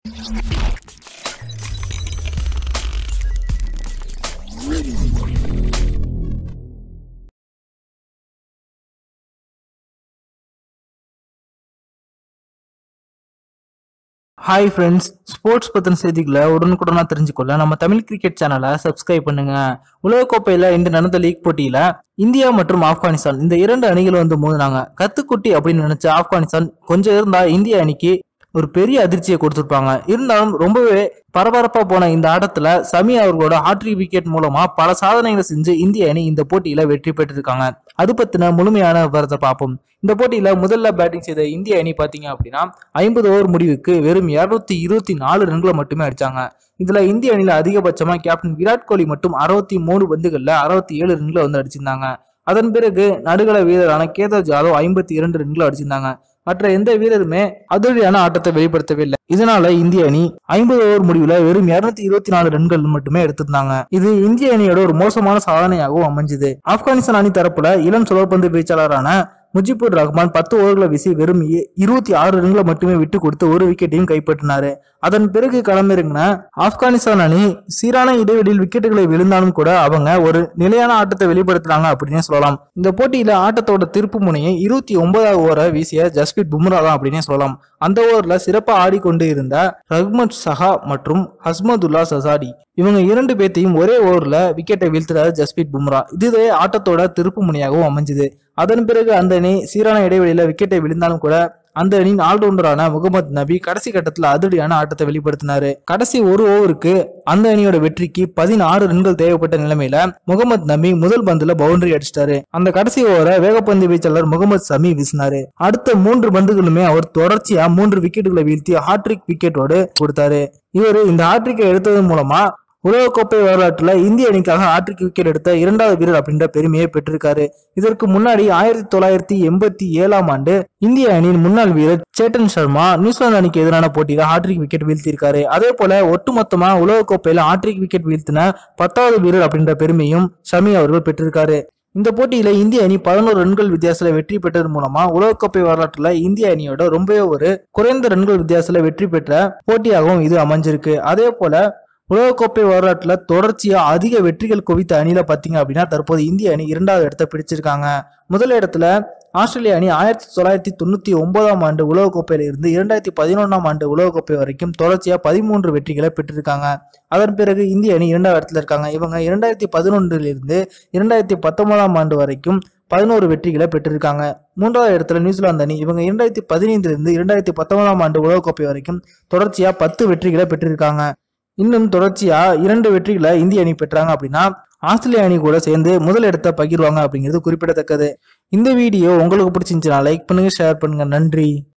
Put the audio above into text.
hi friends sports பத்தின செய்திகளை உடனுக்குடனா தெரிஞ்சுக்கொள்ள நம்ம தமிழ் கிரிக்கெட் சேனலை சப்ஸ்கிரைப் பண்ணுங்க உலகக்கோப்பையில இந்த நடந்த லீக் போட்டியில இந்தியா மற்றும் ஆப்கானிஸ்தான் இந்த இரண்டு அணிகள் வந்து மோதினாங்க கத்துக்குட்டி அப்படின்னு நினைச்ச ஆப்கானிஸ்தான் கொஞ்சம் இருந்தா இந்திய அணிக்கு ஒரு பெரிய அதிர்ச்சியை கொடுத்திருப்பாங்க இருந்தாலும் ரொம்பவே பரபரப்பா போன இந்த ஆட்டத்துல சமி அவர்களோட ஹாட்ரிக் விக்கெட் மூலமா பல சாதனைகளை செஞ்சு இந்திய அணி இந்த போட்டியில வெற்றி பெற்றிருக்காங்க அது பத்தின முழுமையான விவரத்தை பார்ப்போம் இந்த போட்டியில முதல்ல பேட்டிங் செய்த இந்திய அணி பாத்தீங்க அப்படின்னா ஐம்பது ஓவர் முடிவுக்கு வெறும் இருநூத்தி இருபத்தி நாலு ரன்களை மட்டுமே அடிச்சாங்க இதுல இந்திய அணியில அதிகபட்சமா கேப்டன் விராட் கோலி மட்டும் அறுபத்தி மூணு பந்துகள்ல அறுபத்தி ஏழு ரன்களை வந்து அடிச்சிருந்தாங்க அதன் பிறகு நடுகள வீரரான கேதர் ஜாதவ் ஐம்பத்தி இரண்டு ரன்களை அடிச்சிருந்தாங்க மற்ற எந்த வீரருமே அதிரடியான ஆட்டத்தை வெளிப்படுத்தவே இல்லை இதனால இந்திய அணி ஐம்பது ஓவர் முடிவுல வெறும் இருநூத்தி இருபத்தி நாலு ரன்கள் மட்டுமே எடுத்திருந்தாங்க இது இந்திய அணியோட ஒரு மோசமான சாதனையாகவும் அமைஞ்சது ஆப்கானிஸ்தான் அணி தரப்புல இளம் சுழற்பந்து வீச்சாளரான முஜிபுர் ரஹ்மான் பத்து ஓவர்களை வீசி வெறும் இ- இருபத்தி ஆறு ரன்களை மட்டுமே விட்டு கொடுத்து ஒரு விக்கெட்டையும் கைப்பற்றினாரு அதன் பிறகு களமிறங்கின ஆப்கானிஸ்தான் அணி சீரான இடைவெளியில் விக்கெட்டுகளை விழுந்தாலும் கூட அவங்க ஒரு நிலையான ஆட்டத்தை வெளிப்படுத்துறாங்க அப்படின்னே சொல்லலாம் இந்த போட்டியில ஆட்டத்தோட திருப்பு முனையை இருபத்தி ஒன்பதாவது ஓவரை வீசிய ஜஸ்பித் பும்ரா தான் அப்படின்னே சொல்லலாம் அந்த ஓவர்ல சிறப்பா ஆடிக்கொண்டு இருந்த ரஹ்மத் சஹா மற்றும் ஹஸ்மதுல்லா சசாடி இவங்க இரண்டு பேர்த்தையும் ஒரே ஓவர்ல விக்கெட்டை வீழ்த்துறாரு ஜஸ்பித் பும்ரா இதுவே ஆட்டத்தோட திருப்பு முனையாகவும் அமைஞ்சது அதன் பிறகு அந்த அணி சீரான இடைவெளியில விக்கெட்டை விழுந்தாலும் கூட அந்த அணியின் ஆல்ரவுண்டரான முகமது நபி கடைசி கட்டத்துல அதிரடியான ஆட்டத்தை வெளிப்படுத்தினாரு கடைசி ஒரு ஓவருக்கு அந்த அணியோட வெற்றிக்கு பதினாறு ரன்கள் தேவைப்பட்ட நிலைமையில முகமது நபி முதல் பந்துல பவுண்டரி அடிச்சிட்டாரு அந்த கடைசி ஓவரை வேகப்பந்து வீச்சாளர் முகமது சமி வீசினாரு அடுத்த மூன்று பந்துகளுமே அவர் தொடர்ச்சியா மூன்று விக்கெட்டுகளை வீழ்த்தி ஹாட்ரிக் விக்கெட்டோடு கொடுத்தாரு இவர் இந்த ஹாட்ரிக்கை எடுத்ததன் மூலமா உலகக்கோப்பை வரலாற்றுல இந்திய அணிக்காக ஹாட்ரிக் விக்கெட் எடுத்த இரண்டாவது வீரர் அப்படின்ற பெருமையை பெற்றிருக்காரு இதற்கு முன்னாடி ஆயிரத்தி தொள்ளாயிரத்தி எண்பத்தி ஏழாம் ஆண்டு இந்திய அணியின் முன்னாள் வீரர் சேட்டன் சர்மா நியூசிலாந்து அணிக்கு எதிரான போட்டியில ஹாட்ரிக் விக்கெட் வீழ்த்தியிருக்காரு அதே போல ஒட்டுமொத்தமா உலகக்கோப்பையில ஹாட்ரிக் விக்கெட் வீழ்த்தின பத்தாவது வீரர் அப்படின்ற பெருமையும் ஷமி அவர்கள் பெற்றிருக்காரு இந்த போட்டியில இந்திய அணி பதினோரு ரன்கள் வித்தியாசத்துல வெற்றி பெற்றது மூலமா உலகக்கோப்பை வரலாற்றுல இந்திய அணியோட ரொம்பவே ஒரு குறைந்த ரன்கள் வித்தியாசத்துல வெற்றி பெற்ற போட்டியாகவும் இது அமைஞ்சிருக்கு அதே போல உலகக்கோப்பை வரலாற்றுல தொடர்ச்சியா அதிக வெற்றிகள் குவித்த அணியில பாத்தீங்க அப்படின்னா தற்போது இந்திய அணி இரண்டாவது இடத்தை பிடிச்சிருக்காங்க முதல் இடத்துல ஆஸ்திரேலிய அணி ஆயிரத்தி தொள்ளாயிரத்தி தொண்ணூத்தி ஒன்பதாம் ஆண்டு உலகக்கோப்பையில இருந்து இரண்டாயிரத்தி பதினொன்றாம் ஆண்டு உலகக்கோப்பை வரைக்கும் தொடர்ச்சியா பதிமூன்று வெற்றிகளை பெற்றிருக்காங்க அதன் பிறகு இந்திய அணி இரண்டாவது இடத்துல இருக்காங்க இவங்க இரண்டாயிரத்தி பதினொன்றில் இருந்து இரண்டாயிரத்தி பத்தொன்பதாம் ஆண்டு வரைக்கும் பதினோரு வெற்றிகளை பெற்றிருக்காங்க மூன்றாவது இடத்துல நியூசிலாந்து அணி இவங்க இரண்டாயிரத்தி பதினைந்துல இருந்து இரண்டாயிரத்தி பத்தொன்பதாம் ஆண்டு உலகக்கோப்பை வரைக்கும் தொடர்ச்சியா பத்து வெற்றிகளை பெற்றிருக்காங்க இன்னும் தொடர்ச்சியா இரண்டு வெற்றிகளை இந்திய அணி பெற்றாங்க அப்படின்னா ஆஸ்திரேலிய அணி கூட சேர்ந்து முதல் இடத்தை பகிர்வாங்க அப்படிங்கிறது குறிப்பிடத்தக்கது இந்த வீடியோ உங்களுக்கு பிடிச்சிருந்துச்சுன்னா லைக் பண்ணுங்க ஷேர் பண்ணுங்க நன்றி